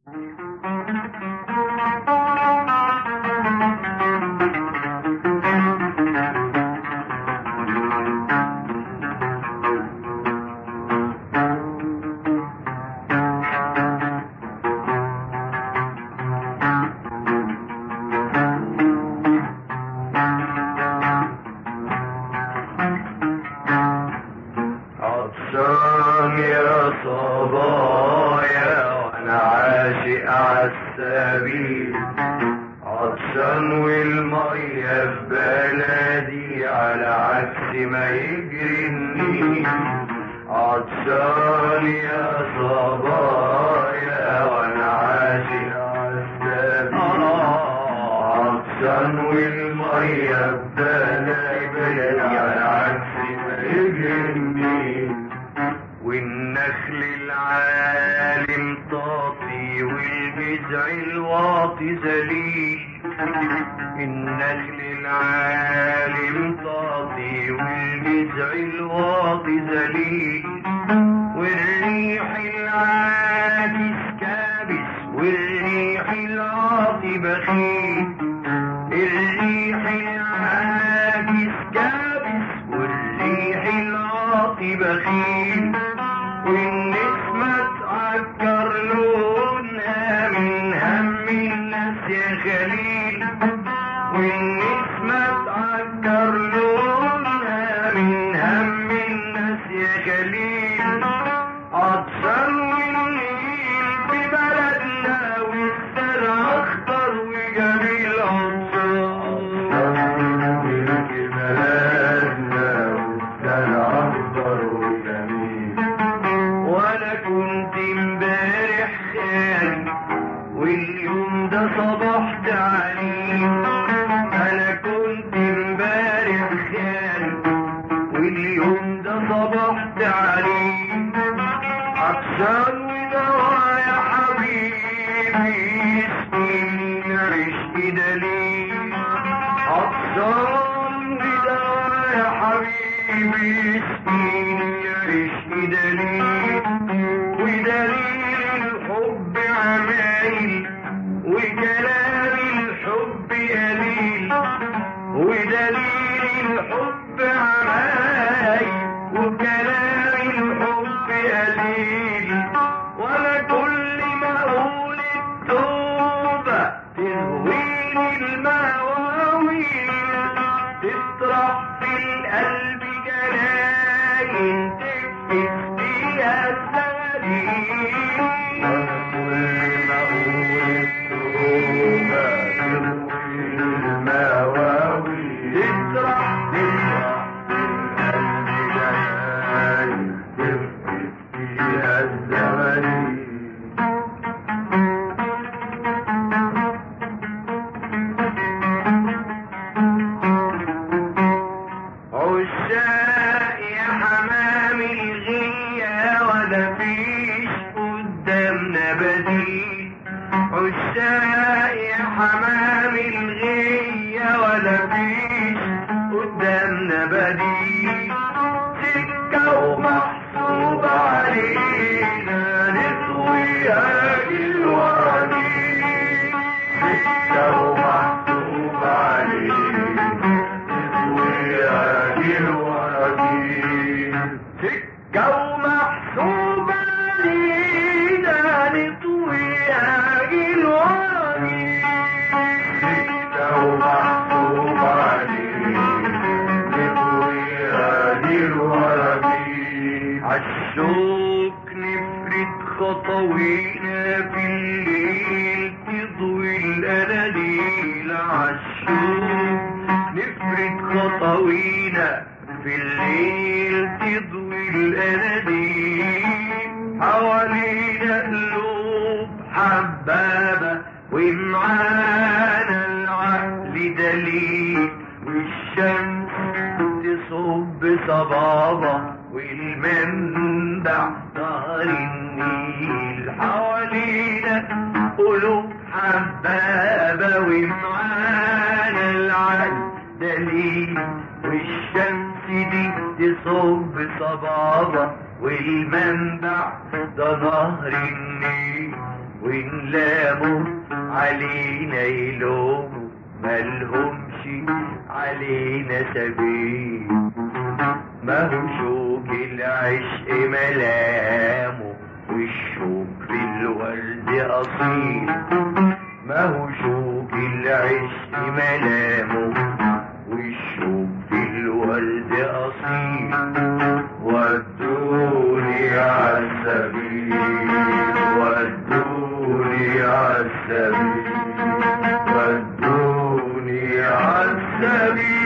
عطشان يا صبايا وانا عاشق عالسبيل عطشان والمية في بلدي على عكس ما يجري النيل عطشان يا صبايا وانا عاشق عالسبيل عطشان والمية في بلدي على عكس ما يجري النيل والنخل العالم طاطي والجذع الواطي ذليل النخل العالم طاطي والجذع الواطي ذليل والريح العاكس كابس والريح العاطي بخيل الريح العاكس كابس والريح العاطي بخيل والنسمة تعكر لونها من هم الناس يا خليل والنسمة تعكر لونها من هم الناس يا خليل عطشان والنيل في بلدنا والزرع اخضر وجميل عطشان في بلدنا والزرع اخضر وجميل وانا كنت امبارح خالي واليوم ده صبحت عليه انا كنت امبارح خالي واليوم ده صبحت عليه عطشان ودوا يا حبيبي سنين عشق دليل عطشان ودوا يا حبيبي سنين عشق دليل ودليل الحب عمايل وكلام الحب قليل ودليل الحب عمايل وكلام الحب قليل وانا كل ما اقول التوبة تهويني المواويل تطرح في القلب جناين تفت فيها السليم وانا كل ما اقول التوبة تهويني المواويل تطرح في القلب جناين تفت فيها الزمانين عشاق يا حمام الغية ولا فيش قدامنا بديل عشاق يا حمام الغية ولا فيش قدامنا بديل سكة ومحسوب علينا نطويها الوردين سكة ومحسوب علينا سكة ومحسوبة لينا نطويها الوردين سكة ومحسوبة لينا نطويها الوردين عالشوك نفرد خطوينا في الليل تضوي الأناديل عالشوك نفرد خطوينا في الليل تضوي الأناديل حوالينا قلوب حبابة ومعانا العقل دليل والشمس تصب صبابة والمنبع دار النيل حوالينا قلوب حبابة ومعانا العقل دليل والشمس دي تصب صبابة والمنبع ده نهر النيل ونلاموا علينا يلوموا ملهمش علينا سبيل ما هو شوك العشق ملامه والشوك في الورد أصيل ما هو شوك العشق ملامه والشوك في الورد أصيل ودوني عالسبيل ودوني عالسبيل ودوني عالسبيل